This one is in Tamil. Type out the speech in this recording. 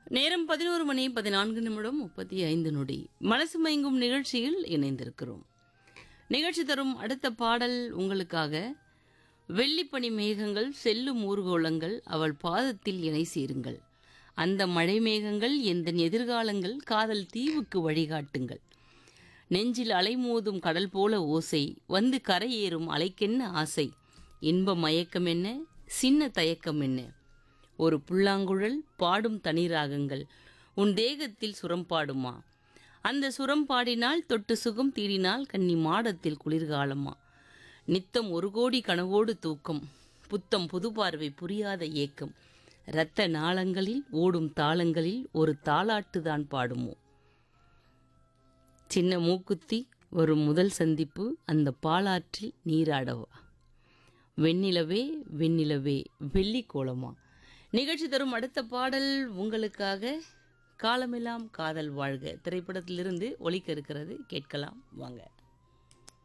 நேரம் பதினோரு மணி பதினான்கு நிமிடம் முப்பத்தி ஐந்து நொடி மனசு மயங்கும் நிகழ்ச்சியில் இணைந்திருக்கிறோம் நிகழ்ச்சி தரும் அடுத்த பாடல் உங்களுக்காக வெள்ளிப்பனி மேகங்கள் செல்லும் ஊர்கோலங்கள் அவள் பாதத்தில் இணை சேருங்கள் அந்த மழை மேகங்கள் எந்த எதிர்காலங்கள் காதல் தீவுக்கு வழிகாட்டுங்கள் நெஞ்சில் அலைமோதும் கடல் போல ஓசை வந்து கரையேறும் அலைக்கென்ன ஆசை இன்ப மயக்கம் என்ன சின்ன தயக்கம் என்ன ஒரு புல்லாங்குழல் பாடும் தனி ராகங்கள் உன் தேகத்தில் சுரம் பாடுமா அந்த சுரம் பாடினால் தொட்டு சுகம் தீடினால் கன்னி மாடத்தில் குளிர்காலமா நித்தம் ஒரு கோடி கனவோடு தூக்கம் புத்தம் புது பார்வை புரியாத ஏக்கம் இரத்த நாளங்களில் ஓடும் தாளங்களில் ஒரு தாலாட்டுதான் பாடுமோ சின்ன மூக்குத்தி வரும் முதல் சந்திப்பு அந்த பாலாற்றில் நீராடவா வெண்ணிலவே வெண்ணிலவே வெள்ளி கோலமா நிகழ்ச்சி தரும் அடுத்த பாடல் உங்களுக்காக காலமெல்லாம் காதல் வாழ்க திரைப்படத்திலிருந்து ஒலிக்க இருக்கிறது கேட்கலாம் வாங்க